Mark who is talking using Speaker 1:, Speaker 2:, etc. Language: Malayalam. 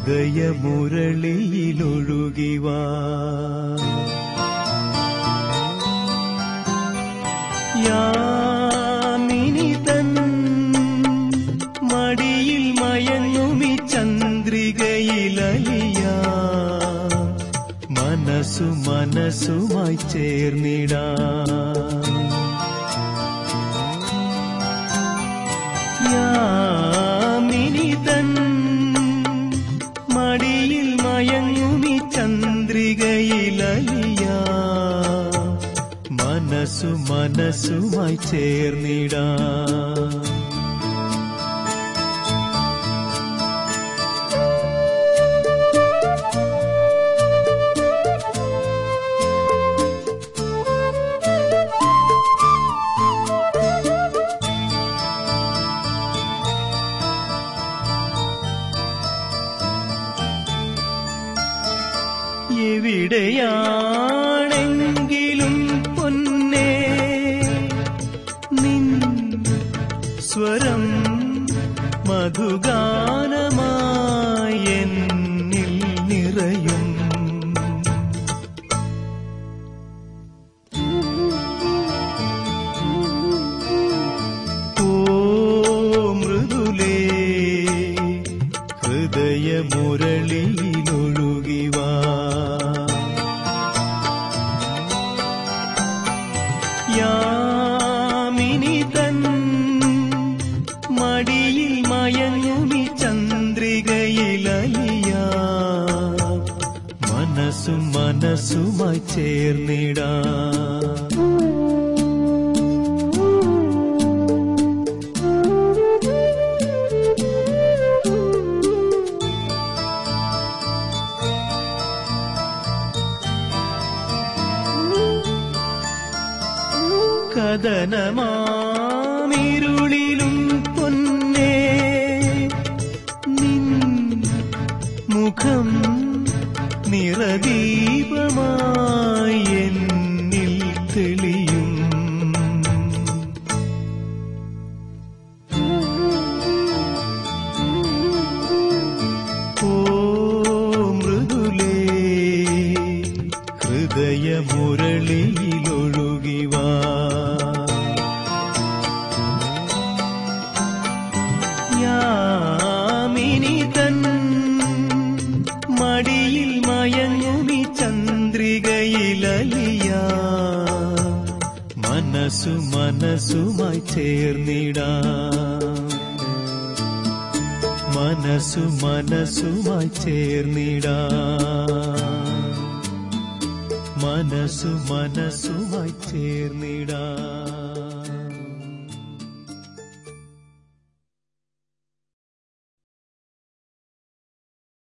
Speaker 1: ഹൃദയമുരളിയിലൊഴുകിവാ യാമിനി തൻ മടിയിൽ മയങ്ങുമി ചന്ദ്രികയിലലിയ മനസ്സു മനസ്സുമായി ചേർന്നിടാ യാമിനി തൻ മടിയിൽ മയങ്ങുമി ചന്ദ്രികയിലലിയ മനസ്സു മനസ്സുമായി ചേർന്നിടാ എവിടെയാണെങ്കിലും പൊന്നേ നിൻ സ്വരം മധുഗാനമായി എന്നിൽ നിറയും ഓ മൃദുലേ ഹൃദയമുരളിയിലൊഴുകിവാ യാമിനി തൻ മടിയിൽ മയങ്ങുമി ചന്ദ്രികയിലലിയ മനസ്സും മനസ്സുമായി ചേർന്നിടാ കഥനമാമിരുളിലും പൊന്നേ നിൻ മുഖം നിറദീപമായി എന്നിൽ തെളിയും ഓ മൃദുലേ ഹൃദയമുരളിയിലൊഴുകിവാ യാമിനി തൻ മടിയിൽ മയങ്ങുമി ചന്ദ്രികയിലലിയ മനസ്സു മനസ്സുമായി ചേർന്നിടാ മനസ്സു മനസ്സുമായി ചേർന്നിടാ മനസ്സു മനസ്സുമായി ചേർന്നിടാ